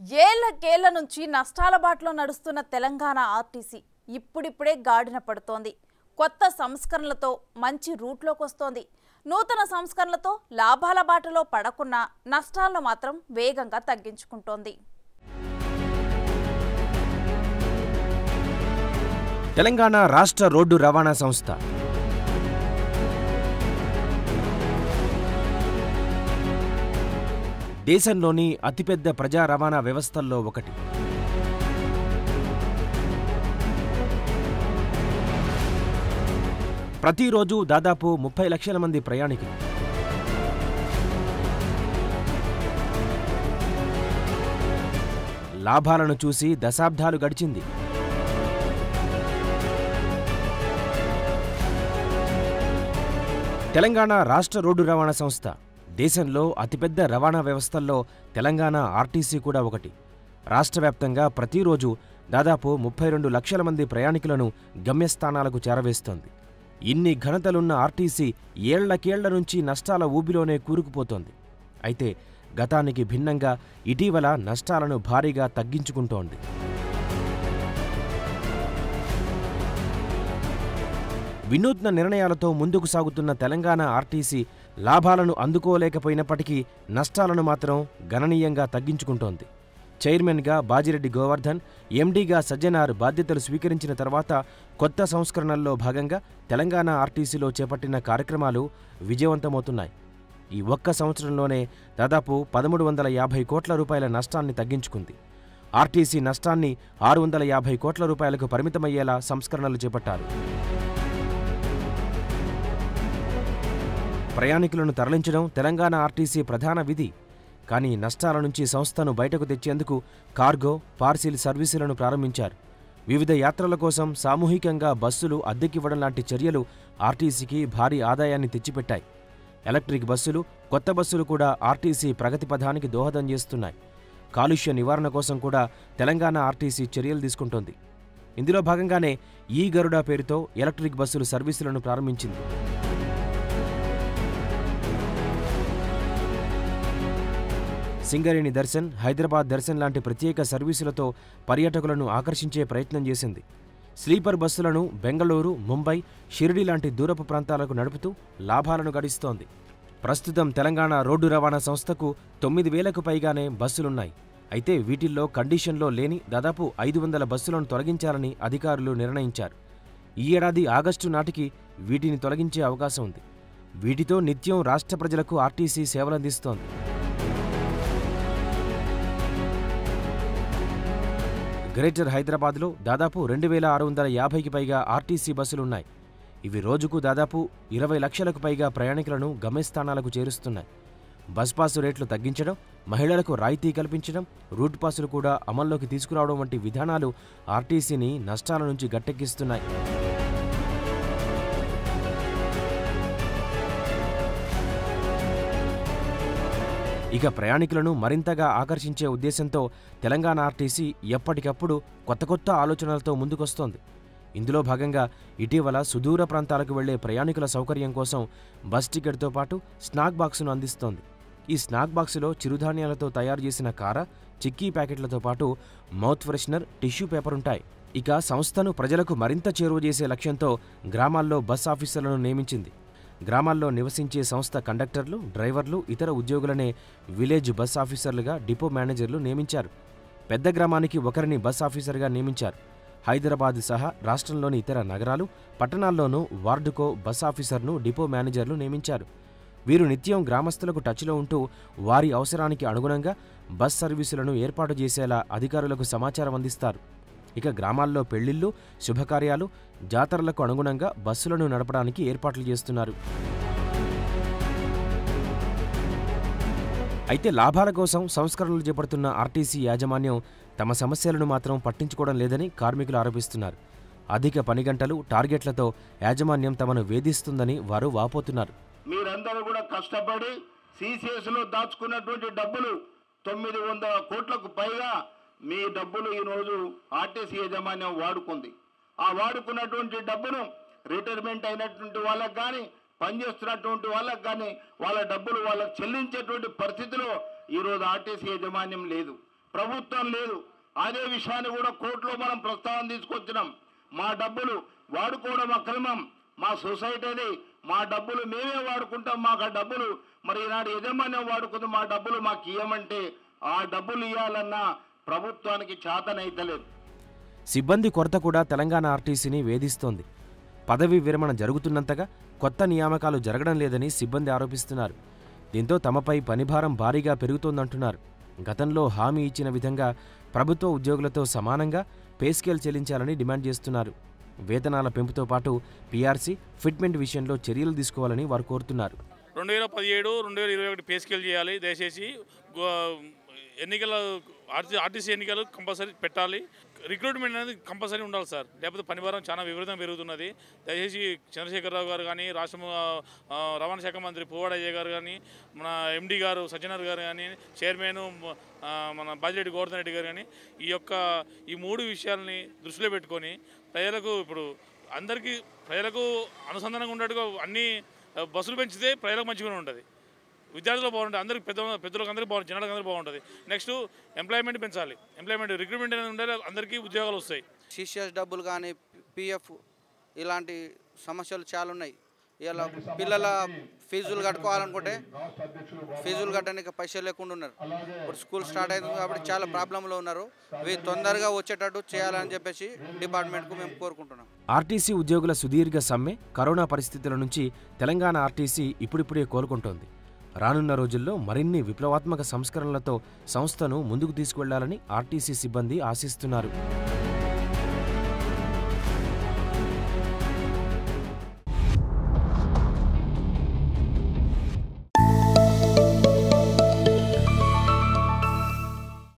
ఏళ్లకేళ్ల నుంచి నష్టాల బాటలో నడుస్తున్న తెలంగాణ ఆర్టీసీ ఇప్పుడిప్పుడే గాడిన పడుతోంది కొత్త సంస్కరణలతో మంచి రూట్లోకి వస్తోంది నూతన సంస్కరణలతో లాభాల బాటలో పడకున్నా నష్టాలను మాత్రం వేగంగా తగ్గించుకుంటోంది తెలంగాణ రాష్ట్ర రోడ్డు రవాణా సంస్థ దేశంలోని అతిపెద్ద ప్రజా రవాణా వ్యవస్థల్లో ఒకటి ప్రతిరోజు దాదాపు ముప్పై లక్షల మంది ప్రయాణికులు లాభాలను చూసి దశాబ్దాలు గడిచింది తెలంగాణ రాష్ట్ర రోడ్డు రవాణా సంస్థ దేశంలో అతిపెద్ద రవాణా వ్యవస్థల్లో తెలంగాణ ఆర్టీసీ కూడా ఒకటి రాష్ట్ర వ్యాప్తంగా ప్రతిరోజు దాదాపు ముప్పై రెండు లక్షల మంది ప్రయాణికులను గమ్యస్థానాలకు చేరవేస్తోంది ఇన్ని ఘనతలున్న ఆర్టీసీ ఏళ్లకేళ్ల నుంచి నష్టాల ఊబిలోనే కూరుకుపోతోంది అయితే గతానికి భిన్నంగా ఇటీవల నష్టాలను భారీగా తగ్గించుకుంటోంది వినూత్న నిర్ణయాలతో ముందుకు సాగుతున్న తెలంగాణ ఆర్టీసీ లాభాలను అందుకోలేకపోయినప్పటికీ నష్టాలను మాత్రం గణనీయంగా తగ్గించుకుంటోంది చైర్మన్గా బాజిరెడ్డి గోవర్ధన్ ఎండీగా సజ్జనార్ బాధ్యతలు స్వీకరించిన తర్వాత కొత్త సంస్కరణల్లో భాగంగా తెలంగాణ ఆర్టీసీలో చేపట్టిన కార్యక్రమాలు విజయవంతమవుతున్నాయి ఈ ఒక్క సంవత్సరంలోనే దాదాపు పదమూడు వందల యాభై కోట్ల రూపాయల నష్టాన్ని తగ్గించుకుంది ఆర్టీసీ నష్టాన్ని ఆరు వందల యాభై కోట్ల రూపాయలకు పరిమితమయ్యేలా సంస్కరణలు చేపట్టారు ప్రయాణికులను తరలించడం తెలంగాణ ఆర్టీసీ ప్రధాన విధి కానీ నష్టాల నుంచి సంస్థను బయటకు తెచ్చేందుకు కార్గో పార్సిల్ సర్వీసులను ప్రారంభించారు వివిధ యాత్రల కోసం సామూహికంగా బస్సులు అద్దెకివ్వడం లాంటి చర్యలు ఆర్టీసీకి భారీ ఆదాయాన్ని తెచ్చిపెట్టాయి ఎలక్ట్రిక్ బస్సులు కొత్త బస్సులు కూడా ఆర్టీసీ ప్రగతి పథానికి దోహదం చేస్తున్నాయి కాలుష్య నివారణ కోసం కూడా తెలంగాణ ఆర్టీసీ చర్యలు తీసుకుంటోంది ఇందులో భాగంగానే ఈ గరుడ పేరుతో ఎలక్ట్రిక్ బస్సులు సర్వీసులను ప్రారంభించింది సింగరేణి దర్శన్ హైదరాబాద్ దర్శన్ లాంటి ప్రత్యేక సర్వీసులతో పర్యాటకులను ఆకర్షించే ప్రయత్నం చేసింది స్లీపర్ బస్సులను బెంగళూరు ముంబై షిరిడి లాంటి దూరపు ప్రాంతాలకు నడుపుతూ లాభాలను గడిస్తోంది ప్రస్తుతం తెలంగాణ రోడ్డు రవాణా సంస్థకు తొమ్మిది వేలకు పైగానే బస్సులున్నాయి అయితే వీటిల్లో కండిషన్లో లేని దాదాపు ఐదు వందల బస్సులను తొలగించాలని అధికారులు నిర్ణయించారు ఈ ఏడాది ఆగస్టు నాటికి వీటిని తొలగించే అవకాశం ఉంది వీటితో నిత్యం రాష్ట్ర ప్రజలకు ఆర్టీసీ సేవలందిస్తోంది గ్రేటర్ హైదరాబాద్లో దాదాపు రెండు వేల ఆరు వందల యాభైకి పైగా ఆర్టీసీ బస్సులున్నాయి ఇవి రోజుకు దాదాపు ఇరవై లక్షలకు పైగా ప్రయాణికులను గమ్యస్థానాలకు చేరుస్తున్నాయి బస్ పాసు రేట్లు తగ్గించడం మహిళలకు రాయితీ కల్పించడం రూట్ పాసులు కూడా అమల్లోకి తీసుకురావడం వంటి విధానాలు ఆర్టీసీని నష్టాల నుంచి గట్టెక్కిస్తున్నాయి ఇక ప్రయాణికులను మరింతగా ఆకర్షించే ఉద్దేశంతో తెలంగాణ ఆర్టీసీ ఎప్పటికప్పుడు కొత్త కొత్త ఆలోచనలతో ముందుకొస్తోంది ఇందులో భాగంగా ఇటీవల సుదూర ప్రాంతాలకు వెళ్లే ప్రయాణికుల సౌకర్యం కోసం బస్ టికెట్తో పాటు స్నాక్ బాక్సును అందిస్తోంది ఈ స్నాక్ బాక్సులో చిరుధాన్యాలతో తయారు చేసిన కార చిక్కీ ప్యాకెట్లతో పాటు మౌత్ ఫ్రెషనర్ టిష్యూ పేపర్ ఉంటాయి ఇక సంస్థను ప్రజలకు మరింత చేరువ చేసే లక్ష్యంతో గ్రామాల్లో బస్ ఆఫీసర్లను నియమించింది గ్రామాల్లో నివసించే సంస్థ కండక్టర్లు డ్రైవర్లు ఇతర ఉద్యోగులనే విలేజ్ బస్ ఆఫీసర్లుగా డిపో మేనేజర్లు నియమించారు పెద్ద గ్రామానికి ఒకరిని బస్ ఆఫీసర్గా నియమించారు హైదరాబాద్ సహా రాష్ట్రంలోని ఇతర నగరాలు పట్టణాల్లోనూ వార్డుకో బస్ ఆఫీసర్ను డిపో మేనేజర్లు నియమించారు వీరు నిత్యం గ్రామస్తులకు టచ్లో ఉంటూ వారి అవసరానికి అనుగుణంగా బస్ సర్వీసులను ఏర్పాటు చేసేలా అధికారులకు సమాచారం అందిస్తారు ఇక గ్రామాల్లో పెళ్లిళ్లు శుభకార్యాలు జాతరలకు అనుగుణంగా బస్సులను నడపడానికి ఏర్పాట్లు చేస్తున్నారు అయితే లాభాల కోసం సంస్కరణలు చేపడుతున్న ఆర్టీసీ యాజమాన్యం తమ సమస్యలను మాత్రం పట్టించుకోవడం లేదని కార్మికులు ఆరోపిస్తున్నారు అధిక పని గంటలు టార్గెట్లతో యాజమాన్యం తమను వేధిస్తుందని వారు వాపోతున్నారు మీరందరూ కూడా కష్టపడి సిసిఎస్లో దాచుకున్నటువంటి డబ్బులు తొమ్మిది వందల కోట్లకు పైగా మీ డబ్బులు ఈరోజు ఆర్టీసీ యాజమాన్యం వాడుకుంది ఆ వాడుకున్నటువంటి డబ్బును రిటైర్మెంట్ అయినటువంటి వాళ్ళకి కానీ పనిచేస్తున్నటువంటి వాళ్ళకి కానీ వాళ్ళ డబ్బులు వాళ్ళకి చెల్లించేటువంటి పరిస్థితిలో ఈరోజు ఆర్టీసీ యాజమాన్యం లేదు ప్రభుత్వం లేదు అదే విషయాన్ని కూడా కోర్టులో మనం ప్రస్తావన తీసుకొచ్చినాం మా డబ్బులు వాడుకోవడం అక్రమం మా సొసైటీది మా డబ్బులు మేమే వాడుకుంటాం మాకు ఆ డబ్బులు మరి ఈనాడు యజమాన్యం వాడుకుంది మా డబ్బులు మాకు ఇవ్వమంటే ఆ డబ్బులు ఇవ్వాలన్నా ప్రభుత్వానికి చేతనైతలేదు సిబ్బంది కొరత కూడా తెలంగాణ ఆర్టీసీని వేధిస్తోంది పదవి విరమణ జరుగుతున్నంతగా కొత్త నియామకాలు జరగడం లేదని సిబ్బంది ఆరోపిస్తున్నారు దీంతో తమపై పనిభారం భారీగా పెరుగుతోందంటున్నారు గతంలో హామీ ఇచ్చిన విధంగా ప్రభుత్వ ఉద్యోగులతో సమానంగా పే స్కేల్ చెల్లించాలని డిమాండ్ చేస్తున్నారు వేతనాల పెంపుతో పాటు పీఆర్సీ ఫిట్మెంట్ విషయంలో చర్యలు తీసుకోవాలని వారు కోరుతున్నారు రెండు వేల పదిహేడు రెండు వేల ఇరవై ఒకటి పే స్కేల్ చేయాలి దయచేసి గో- ఎన్నికల ఆర్టీ ఆర్టీసీ ఎన్నికలు కంపల్సరీ పెట్టాలి రిక్రూట్మెంట్ అనేది కంపల్సరీ ఉండాలి సార్ లేకపోతే పనిభారం చాలా విపరీతం పెరుగుతున్నది దయచేసి చంద్రశేఖరరావు గారు కానీ రాష్ట్ర ఆ, రవాణా శాఖ మంత్రి పువ్వాడయ్య గారు కానీ మన ఎండి గారు సజ్జనార్ గారు కానీ చైర్మన్ ఆ, మన బాజిరెడ్డి గోవర్ధన్ రెడ్డి గారు కానీ ఈ యొక్క ఈ మూడు విషయాల్ని దృష్టిలో పెట్టుకొని ప్రజలకు ఇప్పుడు అందరికీ ప్రజలకు అనుసంధానంగా ఉన్నట్టుగా అన్ని ఆ, బస్సులు పెంచితే ప్రజలకు మంచిగానే ఉంటుంది విద్యార్థులు బాగుంటుంది అందరికి పెద్ద పెద్దలకు అందరికీ బాగుంటుంది జనాలకు అందరికీ బాగుంటుంది నెక్స్ట్ ఎంప్లాయ్మెంట్ పెంచాలి ఎంప్లాయ్మెంట్ రిక్రూట్మెంట్ అనేది ఉండాలి అందరికీ ఉద్యోగాలు వస్తాయి సిసిఎస్ డబ్బులు కానీ పిఎఫ్ ఇలాంటి సమస్యలు చాలా ఉన్నాయి ఇలా పిల్లల ఫీజులు కట్టుకోవాలనుకుంటే ఫీజులు కట్టడానికి పైసలు లేకుండా ఉన్నారు ఇప్పుడు స్కూల్ స్టార్ట్ అవుతుంది కాబట్టి చాలా ప్రాబ్లంలో ఉన్నారు ఇవి తొందరగా వచ్చేటట్టు చేయాలని చెప్పేసి డిపార్ట్మెంట్కు మేము కోరుకుంటున్నాం ఆర్టీసీ ఉద్యోగుల సుదీర్ఘ సమ్మె కరోనా పరిస్థితుల నుంచి తెలంగాణ ఆర్టీసీ ఇప్పుడిప్పుడే కోలుకుంటోంది రానున్న రోజుల్లో మరిన్ని విప్లవాత్మక సంస్కరణలతో సంస్థను ముందుకు తీసుకువెళ్లాలని ఆర్టీసీ సిబ్బంది ఆశిస్తున్నారు